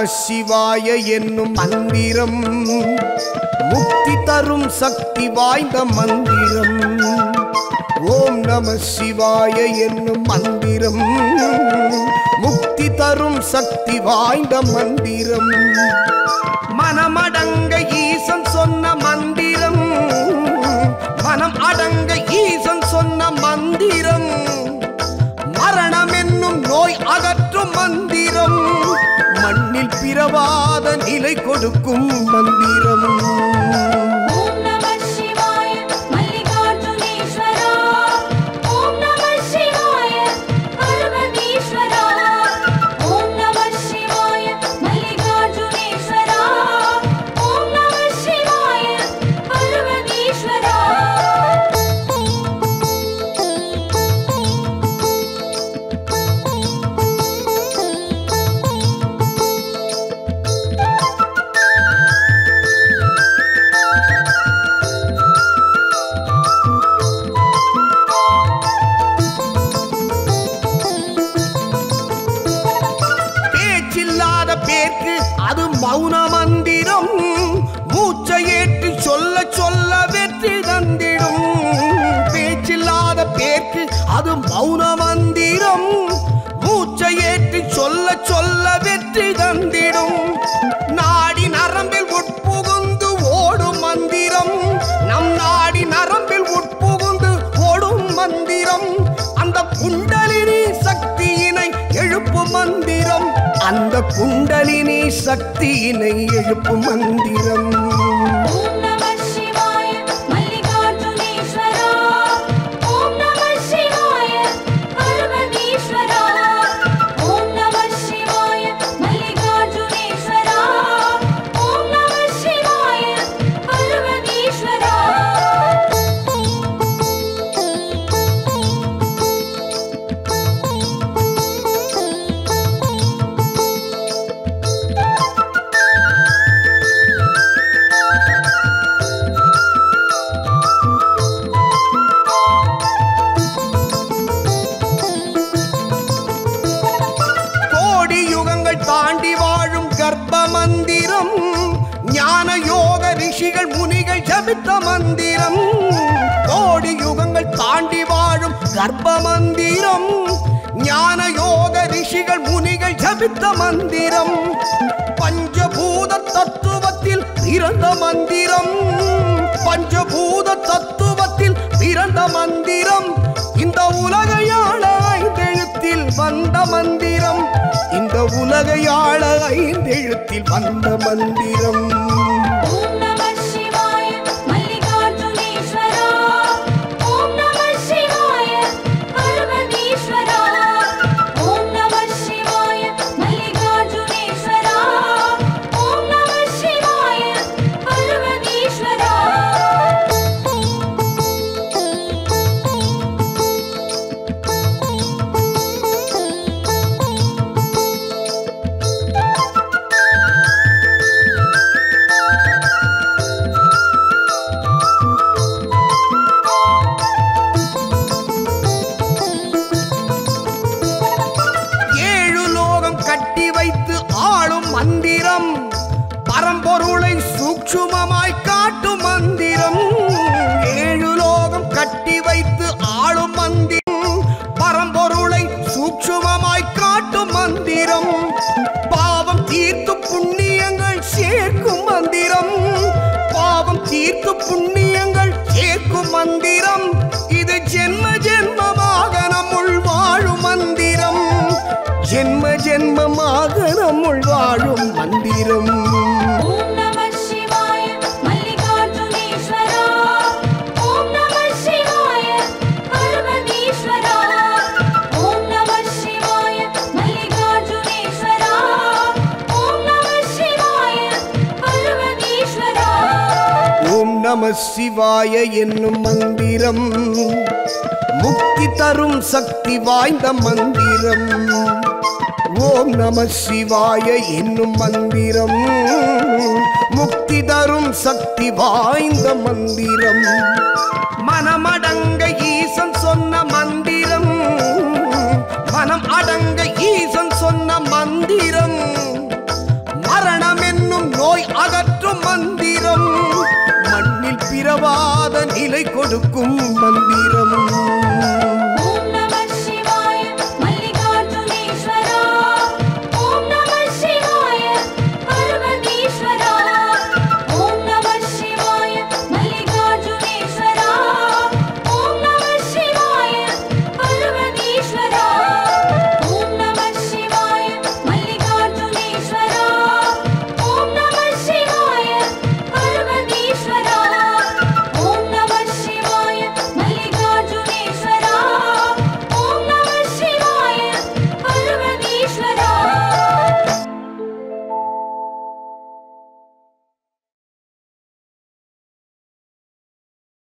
சிவாய என்னும் மந்திரம் முக்தி தரும் சக்தி வாய்ந்த மந்திரம் ஓம் நம சிவாய என்னும் மந்திரம் முக்தி தரும் சக்தி வாய்ந்த மந்திரம் மனமடங்க ஈசன் சொன்ன மந்திரம் மனம் அடங்க ஈசன் சொன்ன மந்திரம் மரணம் என்னும் நோய் அகற்றும் மந்திரம் மண்ணில் பிறவாத நிலை கொடுக்கும் மந்திரம் ஓம் நம சிவாய மல்லிகார்ஜுனேஸ்வரா ஓம் நம சிவாய பார்வதீஸ்வரா ஓம் நம சிவாய மல்லிகார்ஜுனேஸ்வரா ஓம் நம சிவாய பார்வதீஸ்வரா பேச்சில்லாத பேர்க்கு அது மௌன மந்திரம் மூச்சை ஏற்றி சொல்ல சொல்ல வெற்றி தந்திடும் பேச்சில்லாத பேர்க்கு அது மௌன மந்திரம் மூச்சை ஏற்றி சொல்ல சொல்ல வெற்றி தந்திடும் நாடி நரம்பில் உட்புகுந்து ஓடும் மந்திரம் நம் நாடி நரம்பில் உட்புகுந்து ஓடும் மந்திரம் அந்த குண்டலினி சக்தியினை எழுப்பும் மந்திரம் அந்த குண்டலினி சக்தியினை எழுப்பும் மந்திரம் ஓம் நம சிவாய மல்லிகார்ஜுனேஸ்வரா ஓம் நம சிவாய பார்வதீஸ்வரா ஓம் நம சிவாய மல்லிகார்ஜுனேஸ்வரா ஓம் நம சிவாய பார்வதீஸ்வரா கோடி யுகங்கள் தாண்டி வாழும் கர்ப்ப மந்திரம் ஞான யோக ரிஷிகள் முனிகள் ஜபித்த மந்திரம் கோடி யுகங்கள் தாண்டி வாழும் கர்ப்ப மந்திரம் ஞான யோக ரிஷிகள் முனிகள் ஜபித்த மந்திரம் பஞ்சபூத தத்துவத்தில் பிறந்த மந்திரம் பஞ்சபூத தத்துவத்தில் பிறந்த மந்திரம் இந்த உலகையாள ஐந்தெழுத்தில் வந்த மந்திரம் இந்த உலகையாள ஐந்தெழுத்தில் வந்த மந்திரம் ஓம் நம சிவாய மல்லிகார்ஜுனேஸ்வரா ஓம் நம சிவாய பார்வதீஸ்வரா ஓம் நம சிவாய மல்லிகார்ஜுனேஸ்வரா ஓம் நம சிவாய பார்வதீஸ்வரா ஏழு லோகம் கட்டி வைத்து ஆளும் மந்திரம் பரம்பொருளை சூக்ஷுமமாய் காட்டும் மந்திரம் ஏழு லோகம் கட்டி வைத்து ஆளும் மந்திரம் பரம்பொருளை சூக்ஷுமமாய் காட்டும் மந்திரம் பாவம் தீர்த்து புண்ணியங்கள் சேர்க்கும் மந்திரம் பாவம் தீர்த்து புண்ணியங்கள் சேர்க்கும் மந்திரம் இது ஜென்ம ஜென்மமாக நம்முள் வாழும் மந்திரம் ஜென்ம ஜென்மமாக நம்முள் வாழும் மந்திரம் ஓம் நம சிவாய மல்லிகார்ஜுனேஸ்வரா ஓம் நம சிவாய பார்வதீஸ்வரா ஓம் நம சிவாய மல்லிகார்ஜுனேஸ்வரா ஓம் நம சிவாய பார்வதீஸ்வரா ஓம் நம சிவாய என்னும் மந்திரம் முக்தி தரும் சக்தி வாய்ந்த மந்திரம் ஓம் நம சிவாய என்னும் மந்திரம் முக்தி தரும் சக்தி வாய்ந்த மந்திரம் மனமடங்க ஈசன் சொன்ன மந்திரம் மனம் அடங்க ஈசன் சொன்ன மந்திரம் கொடுக்கும் மந்திரம்